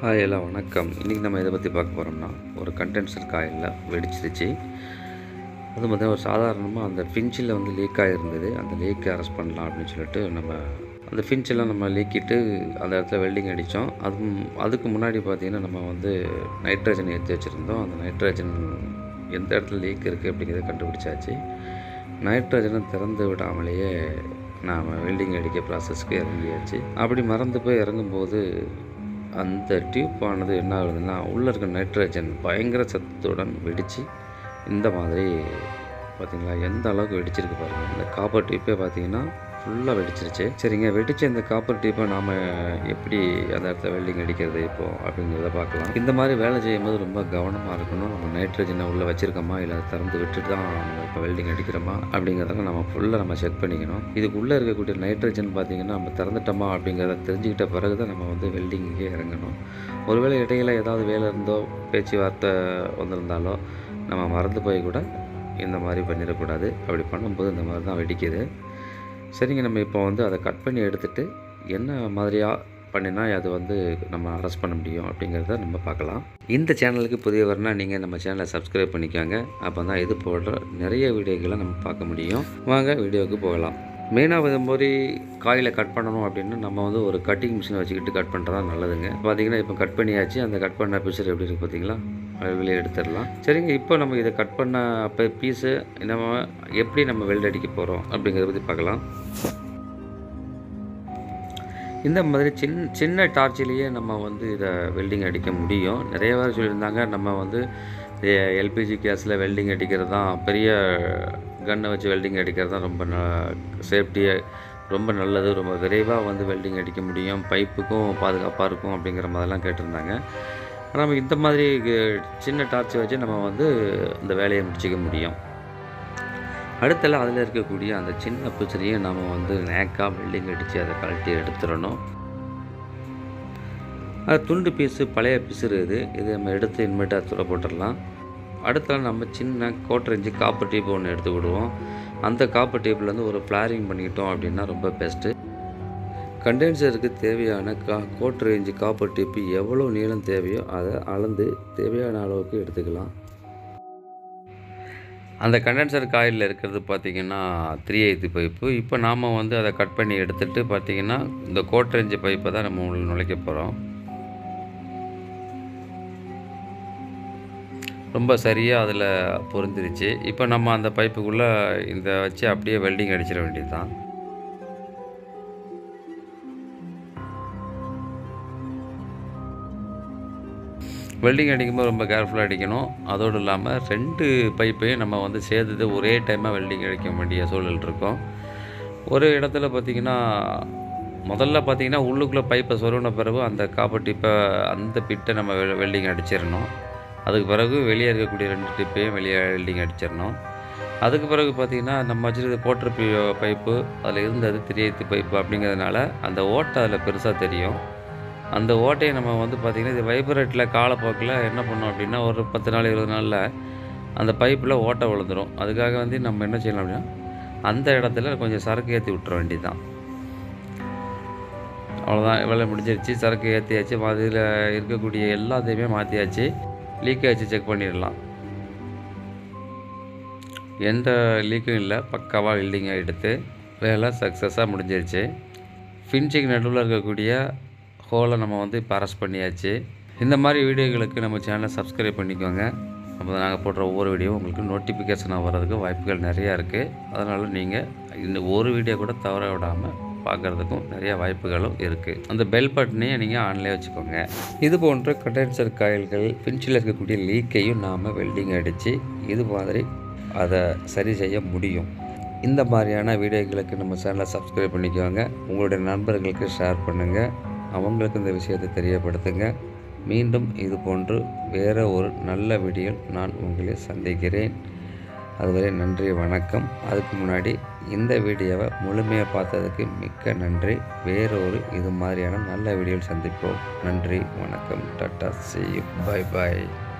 hi எல்லாம் வணக்கம் இன்றைக்கி நம்ம இதை பற்றி பார்க்க போகிறோம்னா ஒரு கண்டென்சர் காயில் வெடிச்சிருச்சு அது பார்த்தா ஒரு சாதாரணமாக அந்த ஃபின்ச்சில் வந்து லீக் ஆகிருந்தது அந்த லீக்கை அரெஸ்ட் பண்ணலாம் அப்படின்னு சொல்லிட்டு நம்ம அந்த ஃபின்ச்செல்லாம் நம்ம லீக்கிட்டு அந்த இடத்துல வெல்டிங் அடித்தோம் அது அதுக்கு முன்னாடி பார்த்திங்கன்னா நம்ம வந்து நைட்ரஜன் ஏற்றி வச்சுருந்தோம் அந்த நைட்ரஜன் எந்த இடத்துல லீக் இருக்குது அப்படிங்கிறத கண்டுபிடிச்சாச்சு நைட்ரஜனை திறந்து விடாமலேயே நாம் வெல்டிங் அடிக்க ப்ராசஸ்க்கு இறங்கியாச்சு அப்படி மறந்து போய் இறங்கும்போது அந்த டியூப் ஆனது என்ன ஆகுதுன்னா உள்ளே இருக்க நைட்ரஜன் பயங்கர சத்துடன் வெடித்து இந்த மாதிரி பார்த்தீங்களா எந்த அளவுக்கு வெடிச்சிருக்கு பாருங்கள் இந்த காப்பர் டியூப்பே பார்த்தீங்கன்னா ஃபுல்லாக வெடிச்சிருச்சு சரிங்க வெடிச்ச இந்த காப்பர் டியூப்பை நாம் எப்படி அந்த இடத்துல வெல்டிங் அடிக்கிறது இப்போது அப்படிங்கிறத பார்க்கலாம் இந்த மாதிரி வேலை செய்யும்போது ரொம்ப கவனமாக இருக்கணும் நம்ம நைட்ரஜனை உள்ளே வச்சுருக்கோமா இல்லை அதை திறந்து விட்டுட்டு தான் நம்ம இப்போ வெல்டிங் அடிக்கிறோமா அப்படிங்கிறத நம்ம ஃபுல்லாக நம்ம செக் பண்ணிக்கணும் இதுக்கு உள்ளே இருக்கக்கூடிய நைட்ரஜன் பார்த்திங்கன்னா நம்ம திறந்துட்டோமா அப்படிங்கிறத தெரிஞ்சுக்கிட்ட பிறகு தான் நம்ம வந்து வெல்டிங்கே இறங்கணும் ஒருவேளை இடையில ஏதாவது வேலை இருந்தோ பேச்சுவார்த்தை வந்திருந்தாலோ நம்ம மறந்து போய் கூட இந்த மாதிரி பண்ணிடக்கூடாது அப்படி பண்ணும்போது இந்த மாதிரி தான் வெடிக்குது சரிங்க நம்ம இப்போ வந்து அதை கட் பண்ணி எடுத்துகிட்டு என்ன மாதிரியாக பண்ணினா அது வந்து நம்ம அரெஸ்ட் பண்ண முடியும் அப்படிங்கிறத நம்ம பார்க்கலாம் இந்த சேனலுக்கு புதியவர்னா நீங்கள் நம்ம சேனலை சப்ஸ்கிரைப் பண்ணிக்கோங்க அப்போ தான் இது போடுற நிறைய வீடியோக்களை நம்ம பார்க்க முடியும் வாங்க வீடியோவுக்கு போகலாம் மெயினாக இது மாதிரி காயில் கட் பண்ணணும் அப்படின்னா நம்ம வந்து ஒரு கட்டிங் மிஷினை வச்சுக்கிட்டு கட் பண்ணுறது தான் நல்லதுங்க பார்த்தீங்கன்னா இப்போ கட் பண்ணியாச்சு அந்த கட் பண்ண பிக்சர் எப்படி இருக்குது பார்த்தீங்களா அது வெளியே எடுத்துடலாம் சரிங்க இப்போ நம்ம இதை கட் பண்ண அப்போ பீஸு நம்ம எப்படி நம்ம வெல்ட் அடிக்க போகிறோம் அப்படிங்கிறத பற்றி பார்க்கலாம் இந்த மாதிரி சின்ன சின்ன டார்ச்சிலேயே நம்ம வந்து இதை வெல்டிங் அடிக்க முடியும் நிறைய பேர் சொல்லியிருந்தாங்க நம்ம வந்து எல்பிஜி கேஸில் வெல்டிங் அடிக்கிறது தான் பெரிய கன்னை வச்சு வெல்டிங் அடிக்கிறது தான் ரொம்ப சேஃப்டியாக ரொம்ப நல்லது ரொம்ப விரைவாக வந்து வெல்டிங் அடிக்க முடியும் பைப்புக்கும் பாதுகாப்பாக இருக்கும் அப்படிங்கிற மாதிரிலாம் கேட்டிருந்தாங்க நம்ம இந்த மாதிரி சின்ன டார்ச் வச்சு நம்ம வந்து இந்த வேலையை முடிச்சிக்க முடியும் அடுத்தல அதில் இருக்கக்கூடிய அந்த சின்ன பிச்சரையை நம்ம வந்து நேக்காக வெல்டிங் அடித்து அதை கழட்டி எடுத்துடணும் அது துண்டு பீஸு பழைய பிசுறு இது இது நம்ம எடுத்து இனிமேட்டு தூர போட்டுடலாம் அடுத்த நம்ம சின்ன கோட்டர் இன்ச்சு காப்பர் டீப் ஒன்று எடுத்து விடுவோம் அந்த காப்பர் டீப்லேருந்து ஒரு ஃப்ளாரிங் பண்ணிக்கிட்டோம் அப்படின்னா ரொம்ப பெஸ்ட்டு கண்டென்சருக்கு தேவையான கா கோட் ரேஞ்சு காப்பர் டிப்பு எவ்வளோ நீளம் தேவையோ அதை அளந்து தேவையான அளவுக்கு எடுத்துக்கலாம் அந்த கண்டென்சர் காயில் இருக்கிறது பார்த்திங்கன்னா த்ரீ எய்த்து பைப்பு இப்போ நாம் வந்து அதை கட் பண்ணி எடுத்துகிட்டு பார்த்திங்கன்னா இந்த கோட் ரேஞ்சு பைப்பை தான் நம்ம உள்ள நுழைக்க போகிறோம் ரொம்ப சரியாக அதில் பொருந்திருச்சு இப்போ நம்ம அந்த பைப்புக்குள்ளே இந்த வச்சு அப்படியே வெல்டிங் அடிச்சிட வேண்டியது தான் வெல்டிங் அடிக்கும்போது ரொம்ப கேர்ஃபுல்லாக அடிக்கணும் அதோடு இல்லாமல் ரெண்டு பைப்பையும் நம்ம வந்து சேர்த்து ஒரே டைமாக வெல்டிங் அடிக்க வேண்டிய சூழல் இருக்கும் ஒரு இடத்துல பார்த்திங்கன்னா முதல்ல பார்த்திங்கன்னா உள்ளுக்குள்ளே பைப்பை சொருவின பிறகு அந்த காப்பர் டிப்பை அந்த பிட்டை நம்ம வெ வெல்டிங் அடிச்சிடணும் அதுக்கு பிறகு வெளியே இருக்கக்கூடிய ரெண்டு டிப்பையும் வெளியே வெல்டிங் அடிச்சிடணும் அதுக்கு பிறகு பார்த்திங்கன்னா நம்ம வச்சுருக்க கோட்டர் பி பைப்பு அதில் இருந்தது திரியத்து பைப்பு அப்படிங்கிறதுனால அந்த ஓட்டை அதில் பெருசாக தெரியும் அந்த ஓட்டையை நம்ம வந்து பார்த்திங்கன்னா இது வைப்ரேட்டில் காலப்போக்கில் என்ன பண்ணோம் அப்படின்னா ஒரு பத்து நாள் இருபது நாளில் அந்த பைப்பில் ஓட்டை விழுந்துடும் அதுக்காக வந்து நம்ம என்ன செய்யலாம் அப்படின்னா அந்த இடத்துல கொஞ்சம் சரக்கு ஏற்றி விட்டுற வேண்டியது தான் அவ்வளோதான் வேலை முடிஞ்சிருச்சு சரக்கு ஏற்றியாச்சு அதில் இருக்கக்கூடிய எல்லாத்தையுமே மாற்றியாச்சு லீக்கேஜ் செக் பண்ணிடலாம் எந்த லீக்கும் இல்லை பக்காவாக வெல்டிங் எடுத்து வேலை சக்ஸஸாக முடிஞ்சிருச்சு ஃபின்ச்சிங் நடுவில் இருக்கக்கூடிய ஹோலை நம்ம வந்து இப்போ அரெஸ்ட் பண்ணியாச்சு இந்த மாதிரி வீடியோகளுக்கு நம்ம சேனலை சப்ஸ்கிரைப் பண்ணிக்கோங்க அப்போ நாங்கள் போடுற ஒவ்வொரு வீடியோவும் உங்களுக்கு நோட்டிஃபிகேஷனாக வர்றதுக்கு வாய்ப்புகள் நிறையா இருக்குது அதனால் நீங்கள் இந்த ஒரு வீடியோ கூட தவற விடாமல் பார்க்குறதுக்கும் நிறைய வாய்ப்புகளும் இருக்குது அந்த பெல் பட்டனையும் நீங்கள் ஆன்லேயே வச்சுக்கோங்க இது போன்ற கண்டென்சர் காயில்கள் பின்ச்சில் இருக்கக்கூடிய லீக்கையும் நாம் வெல்டிங் அடித்து இது மாதிரி அதை சரி செய்ய முடியும் இந்த மாதிரியான வீடியோக்களுக்கு நம்ம சேனலை சப்ஸ்கிரைப் பண்ணிக்கோங்க உங்களுடைய நண்பர்களுக்கு ஷேர் பண்ணுங்கள் அவங்களுக்கு இந்த விஷயத்தை தெரியப்படுத்துங்க மீண்டும் இது போன்று வேறு ஒரு நல்ல வீடியோ நான் உங்களை சந்திக்கிறேன் அதுவரை நன்றி வணக்கம் அதுக்கு முன்னாடி இந்த வீடியோவை முழுமையாக பார்த்ததுக்கு மிக்க நன்றி வேறு ஒரு இது மாதிரியான நல்ல வீடியோவில் சந்திப்போம் நன்றி வணக்கம் டாட்டா சி பாய் பாய்